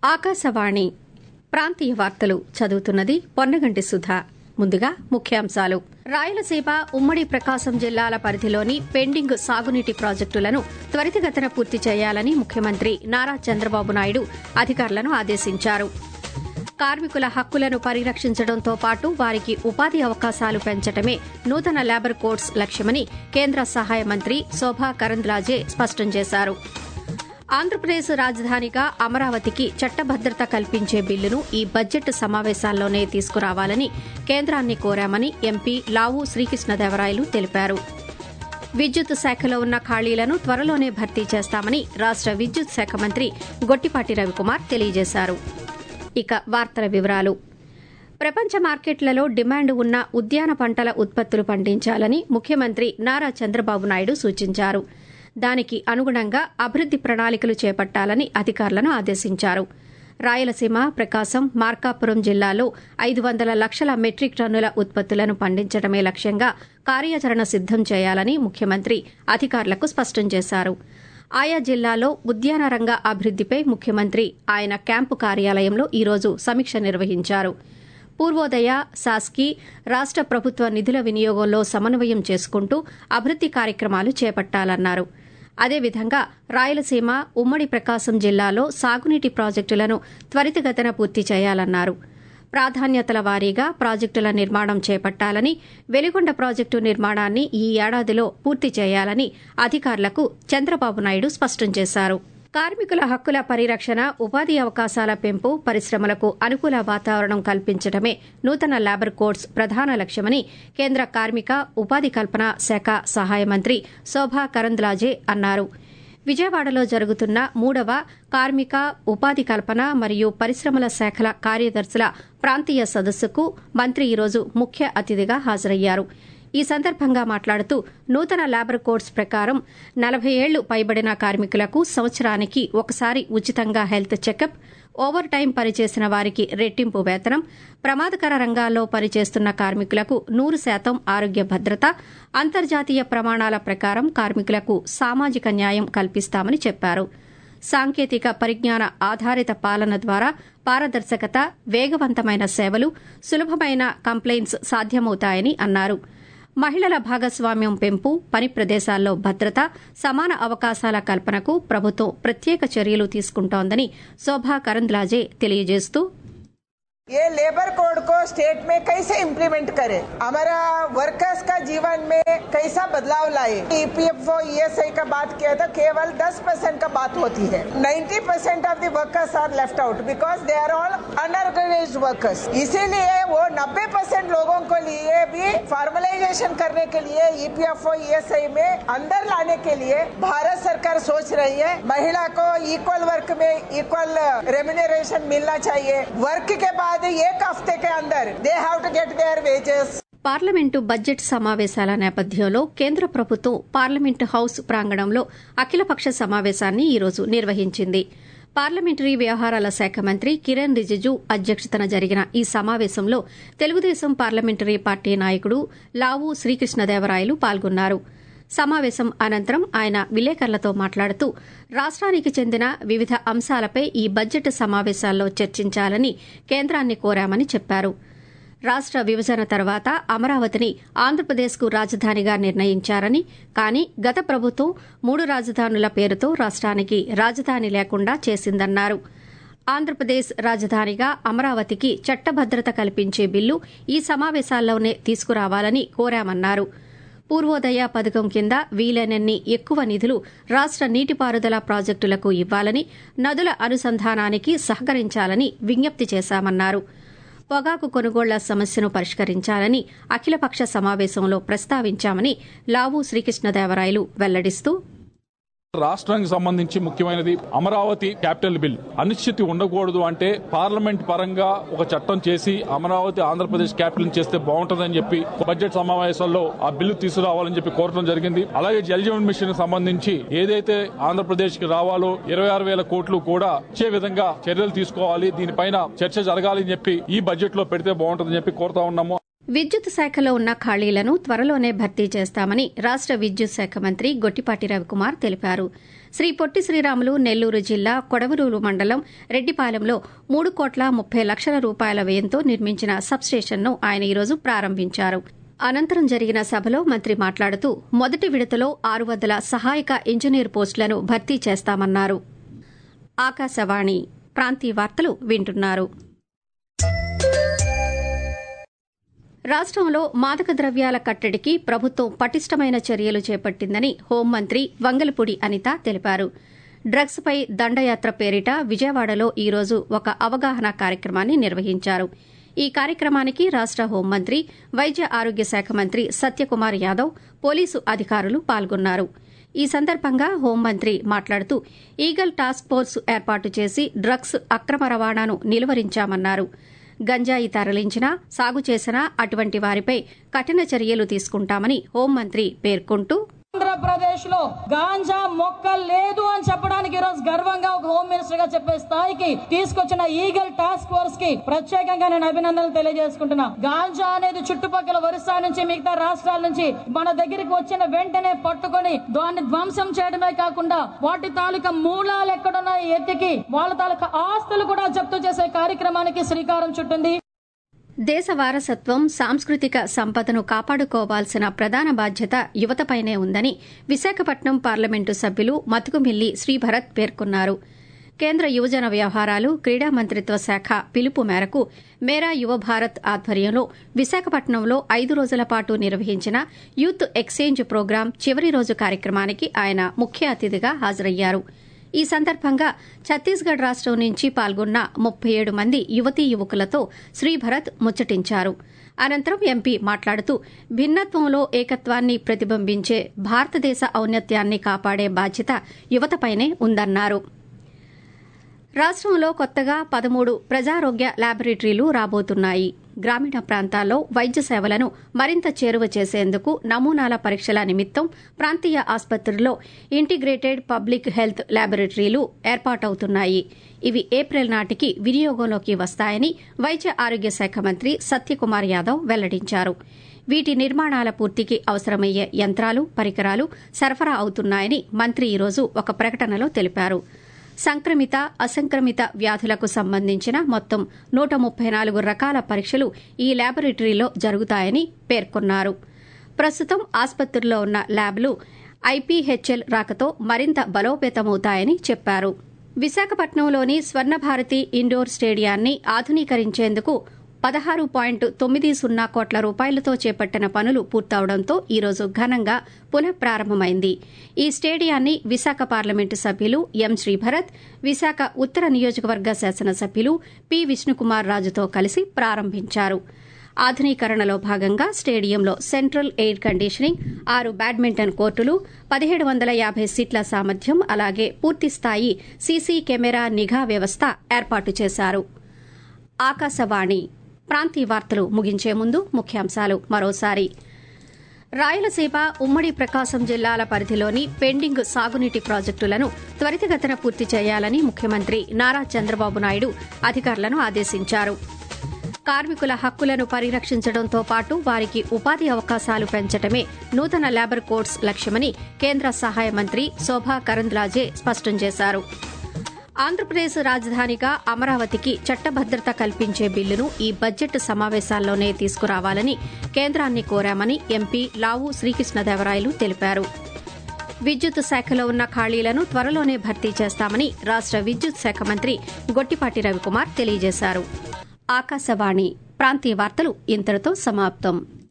ఆకాశవాణి ప్రాంతీయ వార్తలు చదువుతున్నది పొన్నగంటి సుధా ముందుగా ముఖ్యాంశాలు రాయలసీమ ఉమ్మడి ప్రకాశం జిల్లాల పరిధిలోని పెండింగ్ సాగునీటి ప్రాజెక్టులను త్వరితగతిన పూర్తి చేయాలని ముఖ్యమంత్రి నారా చంద్రబాబు నాయుడు అధికారులను ఆదేశించారు కార్మికుల హక్కులను పరిరక్షించడంతో పాటు వారికి ఉపాధి అవకాశాలు పెంచడమే నూతన లేబర్ కోడ్స్ లక్ష్యమని కేంద్ర సహాయ మంత్రి శోభా కరంద్లాజే స్పష్టం చేశారు ఆంధ్రప్రదేశ్ రాజధానిగా అమరావతికి చట్టభద్రత కల్పించే బిల్లును ఈ బడ్జెట్ సమావేశాల్లోనే తీసుకురావాలని కేంద్రాన్ని కోరామని ఎంపీ లావు శ్రీకృష్ణదేవరాయలు తెలిపారు విద్యుత్ శాఖలో ఉన్న ఖాళీలను త్వరలోనే భర్తీ చేస్తామని రాష్ట విద్యుత్ శాఖ మంత్రి గొట్టిపాటి రవికుమార్ తెలియజేశారు ఇక వార్తల వివరాలు ప్రపంచ మార్కెట్లలో డిమాండ్ ఉన్న ఉద్యాన పంటల ఉత్పత్తులు పండించాలని ముఖ్యమంత్రి నారా చంద్రబాబు నాయుడు సూచించారు దానికి అనుగుణంగా అభివృద్ది ప్రణాళికలు చేపట్టాలని అధికారులను ఆదేశించారు రాయలసీమ ప్రకాశం మార్కాపురం జిల్లాలో ఐదు వందల లక్షల మెట్రిక్ టన్నుల ఉత్పత్తులను పండించడమే లక్ష్యంగా కార్యాచరణ సిద్దం చేయాలని ముఖ్యమంత్రి అధికారులకు స్పష్టం చేశారు ఆయా జిల్లాలో ఉద్యాన రంగ అభివృద్దిపై ముఖ్యమంత్రి ఆయన క్యాంపు కార్యాలయంలో ఈరోజు సమీక్ష నిర్వహించారు పూర్వోదయ సాస్కి రాష్ట ప్రభుత్వ నిధుల వినియోగంలో సమన్వయం చేసుకుంటూ అభివృద్ది కార్యక్రమాలు చేపట్టాలన్నారు అదేవిధంగా రాయలసీమ ఉమ్మడి ప్రకాశం జిల్లాలో సాగునీటి ప్రాజెక్టులను త్వరితగతిన పూర్తి చేయాలన్నారు ప్రాధాన్యతల వారీగా ప్రాజెక్టుల నిర్మాణం చేపట్టాలని వెలిగొండ ప్రాజెక్టు నిర్మాణాన్ని ఈ ఏడాదిలో పూర్తి చేయాలని అధికారులకు చంద్రబాబు నాయుడు స్పష్టం చేశారు కార్మికుల హక్కుల పరిరక్షణ ఉపాధి అవకాశాల పెంపు పరిశ్రమలకు అనుకూల వాతావరణం కల్పించడమే నూతన లేబర్ కోడ్స్ ప్రధాన లక్ష్యమని కేంద్ర కార్మిక ఉపాధి కల్పన శాఖ సహాయ మంత్రి శోభా కరంద్లాజే అన్నారు విజయవాడలో జరుగుతున్న మూడవ కార్మిక ఉపాధి కల్పన మరియు పరిశ్రమల శాఖల కార్యదర్శుల ప్రాంతీయ సదస్సుకు మంత్రి ఈరోజు ముఖ్య అతిథిగా హాజరయ్యారు ఈ సందర్భంగా మాట్లాడుతూ నూతన లేబర్ కోడ్స్ ప్రకారం నలభై ఏళ్లు పైబడిన కార్మికులకు సంవత్సరానికి ఒకసారి ఉచితంగా హెల్త్ చెకప్ ఓవర్ టైం పనిచేసిన వారికి రెట్టింపు వేతనం ప్రమాదకర రంగాల్లో పనిచేస్తున్న కార్మికులకు నూరు శాతం ఆరోగ్య భద్రత అంతర్జాతీయ ప్రమాణాల ప్రకారం కార్మికులకు సామాజిక న్యాయం కల్పిస్తామని చెప్పారు సాంకేతిక పరిజ్ఞాన ఆధారిత పాలన ద్వారా పారదర్శకత వేగవంతమైన సేవలు సులభమైన కంప్లైంట్స్ సాధ్యమవుతాయని అన్నారు మహిళల భాగస్వామ్యం పెంపు పని ప్రదేశాల్లో భద్రత సమాన అవకాశాల కల్పనకు ప్రభుత్వం ప్రత్యేక చర్యలు తీసుకుంటోందని శోభా కరంద్లాజే తెలియజేస్తూ ये लेबर कोड को स्टेट में कैसे इम्प्लीमेंट करे हमारा वर्कर्स का जीवन में कैसा बदलाव लाए ईपीएफओ ईएसआई का बात किया था केवल 10 परसेंट का बात होती है 90 percent of the workers are left out because they are all unorganise workers इसीलिए वो 90 परसेंट लोगों को लिए भी फॉर्मलाइजेशन करने के लिए ईपीएफओ ईएसआई में अंदर लाने के लिए भारत सरकार सोच रही है महिला को इक्वल वर्क में इक्वल रेम्यूनरेशन मिलना चाहिए वर्क के बाद एक हफ्ते के अंदर they have to get their wages parliament budget సమావేశాల నేపథ్యంలో కేంద్ర ప్రభుత్వం పార్లమెంటు హౌస్ ప్రాంగణంలో అఖిలపక్ష సమావేశాన్ని ఈరోజు నిర్వహించింది పార్లమెంటరీ వ్యవహారాల శాఖ మంత్రి కిరణ్ రిజిజు అధ్యక్షతన జరిగిన ఈ సమావేశంలో తెలుగుదేశం పార్లమెంటరీ పార్టీ నాయకుడు లావు శ్రీకృష్ణదేవరాయలు పాల్గొన్నారు సమావేశం అనంతరం ఆయన విలేకరులతో మాట్లాడుతూ రాష్ట్రానికి చెందిన వివిధ అంశాలపై ఈ బడ్జెట్ సమావేశాల్లో చర్చించాలని కేంద్రాన్ని కోరామని చెప్పారు రాష్ట విభజన తర్వాత అమరావతిని ఆంధ్రప్రదేశ్కు రాజధానిగా నిర్ణయించారని కానీ గత ప్రభుత్వం మూడు రాజధానుల పేరుతో రాష్ట్రానికి రాజధాని లేకుండా చేసిందన్నారు ఆంధ్రప్రదేశ్ రాజధానిగా అమరావతికి చట్టభద్రత కల్పించే బిల్లు ఈ సమావేశాల్లోనే తీసుకురావాలని కోరామన్నారు పూర్వోదయ పథకం కింద వీలైనన్ని ఎక్కువ నిధులు రాష్ట నీటిపారుదల ప్రాజెక్టులకు ఇవ్వాలని నదుల అనుసంధానానికి సహకరించాలని విజ్ఞప్తి చేశామన్నారు పొగాకు కొనుగోళ్ల సమస్యను పరిష్కరించాలని అఖిలపక్ష సమావేశంలో ప్రస్తావించామని లావు శ్రీకృష్ణదేవరాయలు వెల్లడిస్తూ రాష్ట్రానికి సంబంధించి ముఖ్యమైనది అమరావతి క్యాపిటల్ బిల్ అనిశ్చితి ఉండకూడదు అంటే పార్లమెంట్ పరంగా ఒక చట్టం చేసి అమరావతి ఆంధ్రప్రదేశ్ క్యాపిటల్ చేస్తే బాగుంటుందని చెప్పి బడ్జెట్ సమావేశాల్లో ఆ బిల్లు తీసుకురావాలని చెప్పి కోరడం జరిగింది అలాగే జల్ జీవన్ మిషన్ సంబంధించి ఏదైతే ఆంధ్రప్రదేశ్ కి రావాలో ఇరవై ఆరు వేల కోట్లు కూడా ఇచ్చే విధంగా చర్యలు తీసుకోవాలి దీనిపైన చర్చ జరగాలని చెప్పి ఈ బడ్జెట్ లో పెడితే బాగుంటుందని చెప్పి కోరుతా ఉన్నాము విద్యుత్ శాఖలో ఉన్న ఖాళీలను త్వరలోనే భర్తీ చేస్తామని రాష్ట విద్యుత్ శాఖ మంత్రి గొట్టిపాటి రవికుమార్ తెలిపారు శ్రీ పొట్టి శ్రీరాములు నెల్లూరు జిల్లా కొడవలూరు మండలం రెడ్డిపాలెంలో మూడు కోట్ల ముప్పై లక్షల రూపాయల వ్యయంతో నిర్మించిన సబ్స్టేషన్ను ఆయన ఈరోజు ప్రారంభించారు అనంతరం జరిగిన సభలో మంత్రి మాట్లాడుతూ మొదటి విడతలో ఆరు వందల సహాయక ఇంజనీర్ పోస్టులను భర్తీ చేస్తామన్నారు ఆకాశవాణి ప్రాంతీయ వార్తలు వింటున్నారు రాష్ట్రంలో మాదక ద్రవ్యాల కట్టడికి ప్రభుత్వం పటిష్టమైన చర్యలు చేపట్టిందని హోంమంత్రి వంగలపూడి అనిత తెలిపారు డ్రగ్స్ పై దండయాత్ర పేరిట విజయవాడలో ఈరోజు ఒక అవగాహన కార్యక్రమాన్ని నిర్వహించారు ఈ కార్యక్రమానికి రాష్ట హోంమంత్రి వైద్య ఆరోగ్య శాఖ మంత్రి సత్యకుమార్ యాదవ్ పోలీసు అధికారులు పాల్గొన్నారు ఈ సందర్భంగా హోంమంత్రి మాట్లాడుతూ ఈగల్ టాస్క్ ఫోర్స్ ఏర్పాటు చేసి డ్రగ్స్ అక్రమ రవాణాను నిలువరించామన్నారు గంజాయి తరలించినా సాగు చేసినా అటువంటి వారిపై కఠిన చర్యలు తీసుకుంటామని హోంమంత్రి పేర్కొంటూ ఆంధ్రప్రదేశ్ లో గాంజా మొక్క లేదు అని చెప్పడానికి ఈరోజు గర్వంగా ఒక హోమ్ మినిస్టర్ గా చెప్పే స్థాయికి తీసుకొచ్చిన ఈగల్ టాస్క్ ఫోర్స్ కి ప్రత్యేకంగా నేను అభినందనలు తెలియజేసుకుంటున్నా గాంజా అనేది చుట్టుపక్కల ఒరిస్సా నుంచి మిగతా రాష్ట్రాల నుంచి మన దగ్గరికి వచ్చిన వెంటనే పట్టుకొని దాన్ని ధ్వంసం చేయడమే కాకుండా వాటి తాలూకా మూలాలు ఎక్కడున్నాయో ఎత్తికి వాళ్ళ తాలూకా ఆస్తులు కూడా జప్తు చేసే కార్యక్రమానికి శ్రీకారం చుట్టింది దేశ వారసత్వం సాంస్కృతిక సంపదను కాపాడుకోవాల్సిన ప్రధాన బాధ్యత యువతపైనే ఉందని విశాఖపట్నం పార్లమెంటు సభ్యులు మతుకుమిల్లి శ్రీభరత్ పేర్కొన్నారు కేంద్ర యువజన వ్యవహారాలు క్రీడా మంత్రిత్వ శాఖ పిలుపు మేరకు మేరా యువ భారత్ ఆధ్వర్యంలో విశాఖపట్నంలో ఐదు రోజుల పాటు నిర్వహించిన యూత్ ఎక్స్చేంజ్ ప్రోగ్రాం చివరి రోజు కార్యక్రమానికి ఆయన ముఖ్య అతిథిగా హాజరయ్యారు ఈ సందర్భంగా ఛత్తీస్గఢ్ రాష్టం నుంచి పాల్గొన్న ముప్పై ఏడు మంది యువతీ యువకులతో శ్రీభరత్ ముచ్చటించారు అనంతరం ఎంపీ మాట్లాడుతూ భిన్నత్వంలో ఏకత్వాన్ని ప్రతిబింబించే భారతదేశ ఔన్నత్యాన్ని కాపాడే బాధ్యత యువతపైనే ఉందన్నారు రాష్టంలో కొత్తగా పదమూడు ప్రజారోగ్య ల్యాబొరేటరీలు రాబోతున్నాయి గ్రామీణ ప్రాంతాల్లో వైద్య సేవలను మరింత చేరువ చేసేందుకు నమూనాల పరీక్షల నిమిత్తం ప్రాంతీయ ఆసుపత్రుల్లో ఇంటిగ్రేటెడ్ పబ్లిక్ హెల్త్ ల్యాబొరేటరీలు ఏర్పాటవుతున్నాయి ఇవి ఏప్రిల్ నాటికి వినియోగంలోకి వస్తాయని వైద్య ఆరోగ్య శాఖ మంత్రి సత్యకుమార్ యాదవ్ వెల్లడించారు వీటి నిర్మాణాల పూర్తికి అవసరమయ్యే యంత్రాలు పరికరాలు సరఫరా అవుతున్నాయని మంత్రి ఈరోజు ఒక ప్రకటనలో తెలిపారు సంక్రమిత అసంక్రమిత వ్యాధులకు సంబంధించిన మొత్తం నూట ముప్పై నాలుగు రకాల పరీక్షలు ఈ ల్యాబొరేటరీలో జరుగుతాయని పేర్కొన్నారు ప్రస్తుతం ఆసుపత్రుల్లో ఉన్న ల్యాబ్లు ఐపీహెచ్ఎల్ రాకతో మరింత బలోపేతమవుతాయని చెప్పారు విశాఖపట్నంలోని స్వర్ణభారతి ఇండోర్ స్టేడియాన్ని ఆధునీకరించేందుకు పదహారు పాయింట్ తొమ్మిది సున్నా కోట్ల రూపాయలతో చేపట్టిన పనులు పూర్తవడంతో ఈరోజు ఘనంగా పునఃప్రారంభమైంది ఈ స్టేడియాన్ని విశాఖ పార్లమెంటు సభ్యులు ఎం శ్రీభరత్ విశాఖ ఉత్తర నియోజకవర్గ శాసనసభ్యులు పి విష్ణుకుమార్ రాజుతో కలిసి ప్రారంభించారు ఆధునీకరణలో భాగంగా స్టేడియంలో సెంట్రల్ ఎయిర్ కండిషనింగ్ ఆరు బ్యాడ్మింటన్ కోర్టులు పదిహేడు వందల యాభై సీట్ల సామర్థ్యం అలాగే పూర్తిస్థాయి సీసీ కెమెరా నిఘా వ్యవస్థ ఏర్పాటు చేశారు ఆకాశవాణి ప్రాంతీయ వార్తలు ముగించే ముందు ముఖ్యాంశాలు మరోసారి రాయలసీమ ఉమ్మడి ప్రకాశం జిల్లాల పరిధిలోని పెండింగ్ సాగునీటి ప్రాజెక్టులను త్వరితగతిన పూర్తి చేయాలని ముఖ్యమంత్రి నారా చంద్రబాబు నాయుడు అధికారులను ఆదేశించారు కార్మికుల హక్కులను పరిరక్షించడంతో పాటు వారికి ఉపాధి అవకాశాలు పెంచడమే నూతన లేబర్ కోడ్స్ లక్ష్యమని కేంద్ర సహాయ మంత్రి శోభా కరంద్లాజే స్పష్టం చేశారు ఆంధ్రప్రదేశ్ రాజధానిగా అమరావతికి చట్టభద్రత కల్పించే బిల్లును ఈ బడ్జెట్ సమావేశాల్లోనే తీసుకురావాలని కేంద్రాన్ని కోరామని ఎంపీ లావు శ్రీకృష్ణదేవరాయలు తెలిపారు విద్యుత్ శాఖలో ఉన్న ఖాళీలను త్వరలోనే భర్తీ చేస్తామని రాష్ట విద్యుత్ శాఖ మంత్రి గొట్టిపాటి రవికుమార్ తెలియజేశారు ఆకాశవాణి ప్రాంతీయ వార్తలు ఇంతటితో సమాప్తం